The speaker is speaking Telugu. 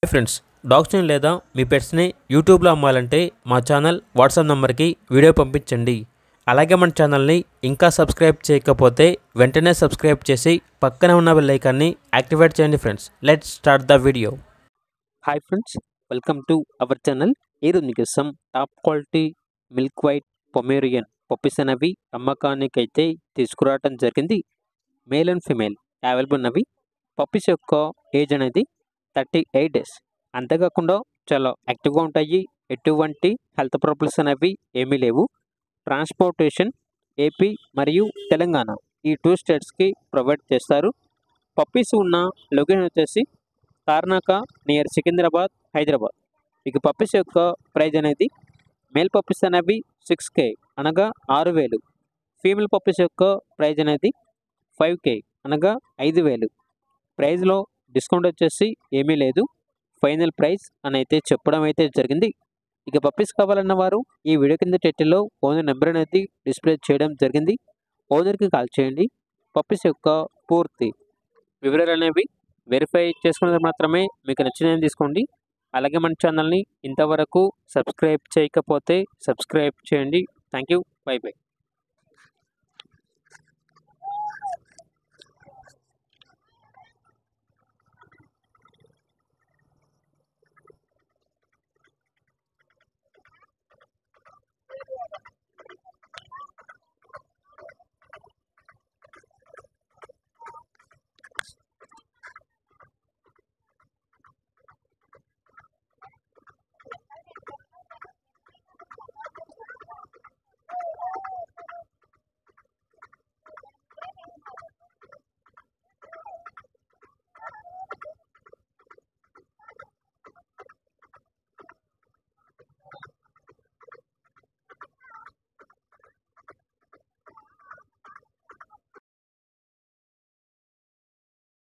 హాయ్ ఫ్రెండ్స్ డాగ్స్ని లేదా మీ పెట్స్ని యూట్యూబ్లో అమ్మాలంటే మా ఛానల్ వాట్సాప్ నెంబర్కి వీడియో పంపించండి అలాగే మన ఛానల్ని ఇంకా సబ్స్క్రైబ్ చేయకపోతే వెంటనే సబ్స్క్రైబ్ చేసి పక్కనే ఉన్న బెల్ ఐకాన్ని యాక్టివేట్ చేయండి friends let's start the video hi friends welcome to our channel ఈరోజు మీకోసం top quality milk white Pomeranian puppies అనేవి అమ్మకానికి అయితే తీసుకురావడం జరిగింది మేల్ అండ్ ఫిమేల్ అవైలబుల్ ఉన్నవి పప్పీస్ యొక్క ఏజ్ అనేది థర్టీ ఎయిట్ డేస్ అంతేకాకుండా చాలా యాక్టివ్గా ఉంటాయి ఎటువంటి హెల్త్ ప్రాబ్లమ్స్ అనేవి ఏమీ లేవు ట్రాన్స్పోర్టేషన్ ఏపీ మరియు తెలంగాణ ఈ టూ స్టేట్స్కి ప్రొవైడ్ చేస్తారు పప్పీస్ ఉన్న లొకేషన్ వచ్చేసి తార్నాక నియర్ సికింద్రాబాద్ హైదరాబాద్ ఇక పప్పీస్ యొక్క ప్రైజ్ అనేది మేల్ పప్పీస్ అనేవి సిక్స్ కే అనగా ఆరు వేలు ఫీమేల్ పప్పీస్ యొక్క ప్రైజ్ అనేది ఫైవ్ కే అనగా ఐదు వేలు ప్రైజ్లో డిస్కౌంట్ వచ్చేసి ఏమీ లేదు ఫైనల్ ప్రైస్ అని అయితే చెప్పడం అయితే జరిగింది ఇక పప్పీస్ కావాలన్న వారు ఈ వీడియో కింద టైటిల్లో ఓనర్ నెంబర్ అనేది డిస్ప్లే చేయడం జరిగింది ఓనర్కి కాల్ చేయండి పప్పీస్ యొక్క పూర్తి వివరాలు అనేవి వెరిఫై చేసుకున్నది మాత్రమే మీకు నచ్చినవి తీసుకోండి అలాగే మన ఛానల్ని ఇంతవరకు సబ్స్క్రైబ్ చేయకపోతే సబ్స్క్రైబ్ చేయండి థ్యాంక్ యూ బై బై